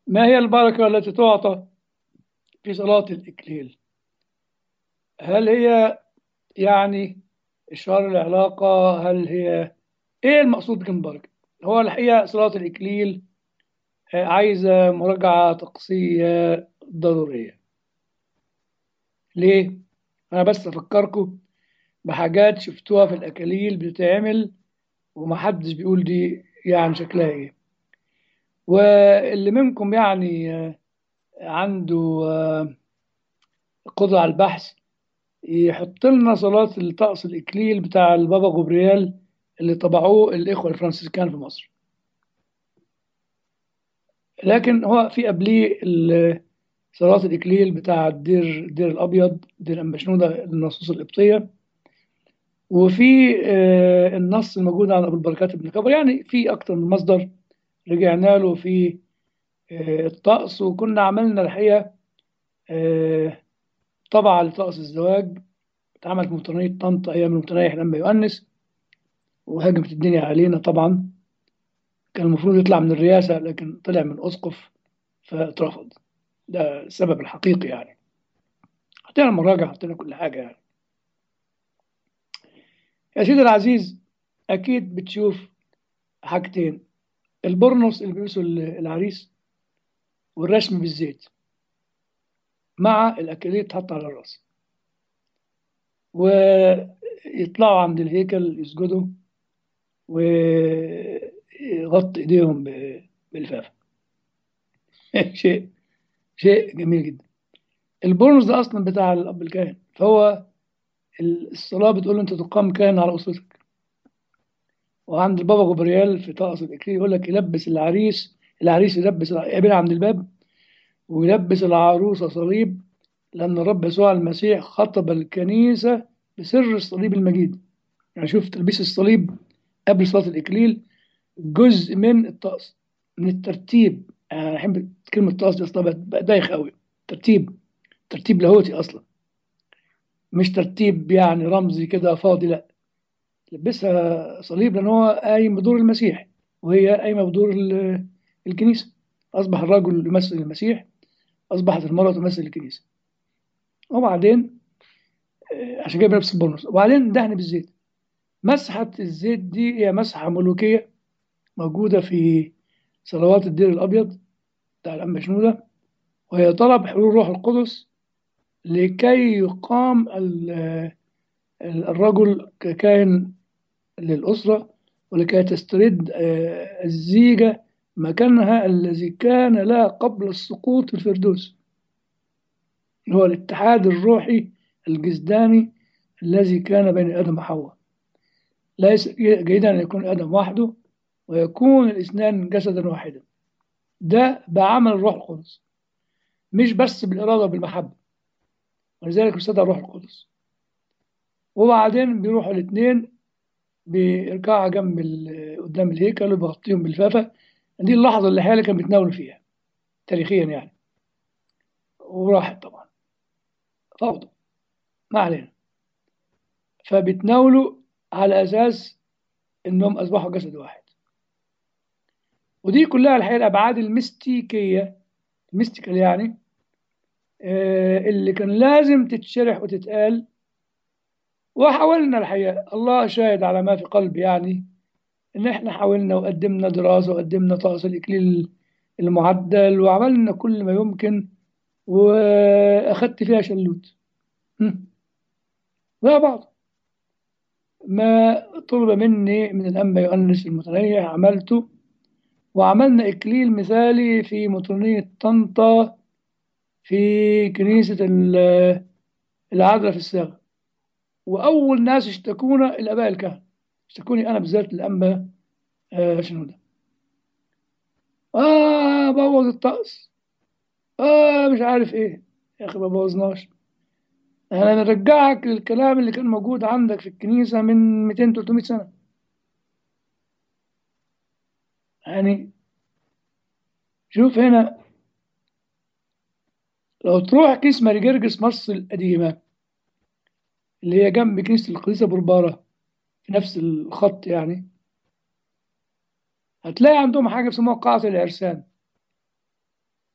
ما هي البركة التي تعطى في صلاة الإكليل هل هي يعني إشهار العلاقة هل هي إيه المقصود بكلمة بركة هو الحقيقة صلاة الإكليل آه، عايزة مراجعة طقسية ضرورية ليه؟ أنا بس أفكركم بحاجات شفتوها في الأكاليل بتتعمل ومحدش بيقول دي يعني شكلها إيه واللي منكم يعني آه، عنده آه، قدرة على البحث يحط لنا صلاة الطقس الإكليل بتاع البابا جبريال اللي طبعوه الإخوة الفرنسيسكان في مصر لكن هو في قبليه ال- صلاة الإكليل بتاع الدير الدير الأبيض دير أمبشنودة النصوص القبطية وفي آه، النص الموجود عن أبو البركات ابن كبر يعني في أكتر من مصدر رجعنا له في آه، الطقس وكنا عملنا الحقيقة آه، طبعة لطقس الزواج اتعملت مطرانية طنطا أيام المتنيح لما يؤنس وهاجمت الدنيا علينا طبعا كان المفروض يطلع من الرئاسة لكن طلع من أسقف فاترفض ده السبب الحقيقي يعني حطينا المراجع حطينا كل حاجة يعني يا سيدي العزيز أكيد بتشوف حاجتين البرنس اللي بيلبسه العريس والرسم بالزيت مع الأكلية تحط على الراس ويطلعوا عند الهيكل يسجدوا ويغطي ايديهم ب- باللفافه شيء شيء جميل جدا البونص ده اصلا بتاع الاب الكاهن فهو الصلاه بتقول له انت تقام كاهن على اسرتك وعند البابا جبريال في طقس الاكليل يقول لك يلبس العريس العريس يلبس يقابلها عند الباب ويلبس العروسه صليب لان الرب يسوع المسيح خطب الكنيسه بسر الصليب المجيد يعني شوف تلبيس الصليب قبل صلاه الاكليل جزء من الطقس من الترتيب يعني انا احب كلمه طقس دي اصلا بقت دايخ قوي ترتيب ترتيب لاهوتي اصلا مش ترتيب يعني رمزي كده فاضي لا لبسها صليب لان هو قايم بدور المسيح وهي قايمه بدور ال- الكنيسه اصبح الرجل يمثل المسيح اصبحت المراه تمثل الكنيسه وبعدين آه، عشان كده بنفس البونص وبعدين دهن بالزيت مسحه الزيت دي هي مسحه ملوكيه موجوده في صلوات الدير الابيض بتاع الأنبا شنودة وهي طلب حلول روح القدس لكي يقام ال- ال- الرجل ككائن للأسرة ولكي تسترد آه، الزيجة مكانها الذي كان لها قبل السقوط في الفردوس هو الاتحاد الروحي الجسداني الذي كان بين آدم وحواء ليس جيدا أن يكون آدم وحده ويكون الاثنان جسدا واحدا ده بعمل الروح القدس مش بس بالإرادة وبالمحبة ولذلك ارتدى الروح القدس وبعدين بيروحوا الاثنين بيركعوا جنب ال- قدام الهيكل وبيغطيهم باللفافة دي اللحظة اللي حالي كان بيتناولوا فيها تاريخيا يعني وراحت طبعا فوضى ما علينا فبيتناولوا على أساس إنهم أصبحوا جسد واحد ودي كلها الحقيقة الأبعاد الميستيكية الميستيكال يعني آه، اللي كان لازم تتشرح وتتقال وحاولنا الحقيقة الله شاهد على ما في قلبي يعني إن إحنا حاولنا وقدمنا دراسة وقدمنا طقس الإكليل المعدل وعملنا كل ما يمكن وأخدت فيها شلوت هم. زي بعض ما طلب مني من الأنبا يؤنس المتنيح عملته وعملنا إكليل مثالي في مطرانية طنطا في كنيسة ال- العذراء في الساغة وأول ناس اشتكونا الآباء الكهنة اشتكوني أنا بالذات الأنبا آه شنو ده آه بوظ الطقس آه مش عارف إيه يا أخي ما بوظناش احنا نرجعك للكلام اللي كان موجود عندك في الكنيسة من 200 300 سنة يعني شوف هنا لو تروح كنيسة ماري جرجس مصر القديمة اللي هي جنب كنيسة القديسة بربارة في نفس الخط يعني هتلاقي عندهم حاجة بيسموها قاعة العرسان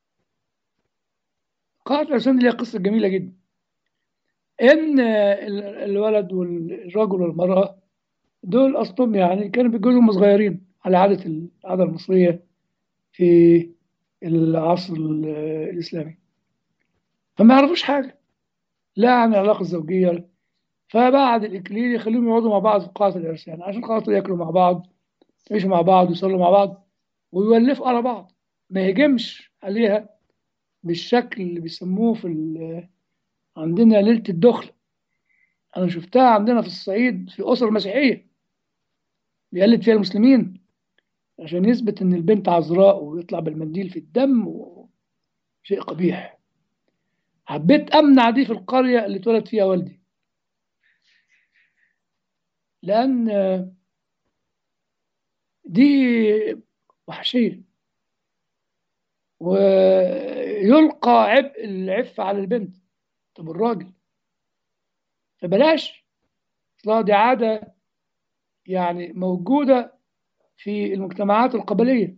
قاعة العرسان دي ليها قصة جميلة جدا إن ال- الولد والرجل والمرأة دول أصلهم يعني كانوا بيتجوزوا وهم صغيرين على عادة العادة المصرية في العصر ال- الإسلامي فما يعرفوش حاجة لا عن العلاقة الزوجية فبعد الإكليل يخليهم يقعدوا مع بعض في قاعة العرسان عشان خاطر ياكلوا مع بعض يعيشوا مع بعض ويصلوا مع بعض ويولفوا على بعض ما يهجمش عليها بالشكل اللي بيسموه في ال- عندنا ليلة الدخل أنا شفتها عندنا في الصعيد في أسر مسيحية بيقلد فيها المسلمين عشان يثبت إن البنت عذراء ويطلع بالمنديل في الدم و... شيء قبيح حبيت أمنع دي في القرية اللي اتولد فيها والدي لأن دي وحشية ويلقى عبء العف على البنت طب الراجل فبلاش اصلها دي عادة يعني موجودة في المجتمعات القبلية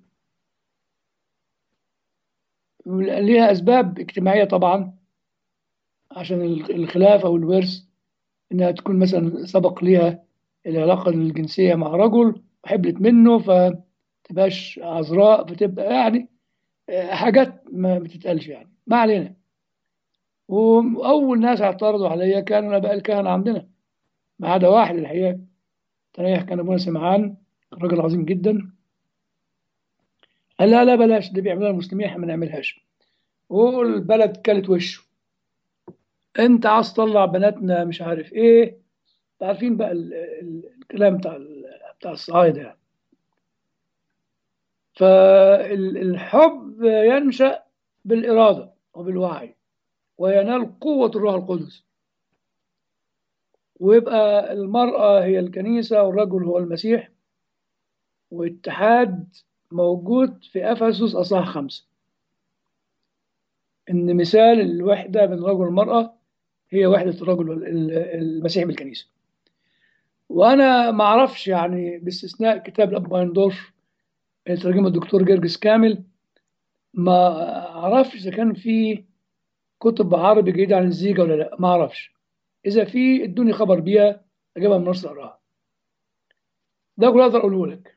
ليها أسباب اجتماعية طبعا عشان الخلافة والورث إنها تكون مثلا سبق ليها العلاقة الجنسية مع رجل وحبلت منه فتبقاش عذراء فتبقى يعني حاجات ما بتتقالش يعني ما علينا وأول ناس اعترضوا عليا كانوا الآباء الكهنة عندنا ما عدا واحد الحقيقة تريح كان أبونا سمعان راجل عظيم جدا قال لا لا بلاش دي بيعملوها المسلمين احنا ما نعملهاش والبلد كلت وشه انت عايز تطلع بناتنا مش عارف ايه عارفين بقى ال ال الكلام بتاع بتاع الصعايدة يعني فالحب ينشأ بالإرادة وبالوعي وينال قوة الروح القدس ويبقى المرأة هي الكنيسة والرجل هو المسيح واتحاد موجود في أفسس أصح خمسة إن مثال الوحدة بين الرجل والمرأة هي وحدة الرجل المسيح بالكنيسة وأنا ما أعرفش يعني باستثناء كتاب الأب بايندورف اللي ترجمه الدكتور جرجس كامل ما أعرفش إذا كان في كتب عربي جديدة عن الزيجة ولا لا ما أعرفش إذا في ادوني خبر بيها أجيبها من نص أقراها ده كله أقدر أقوله لك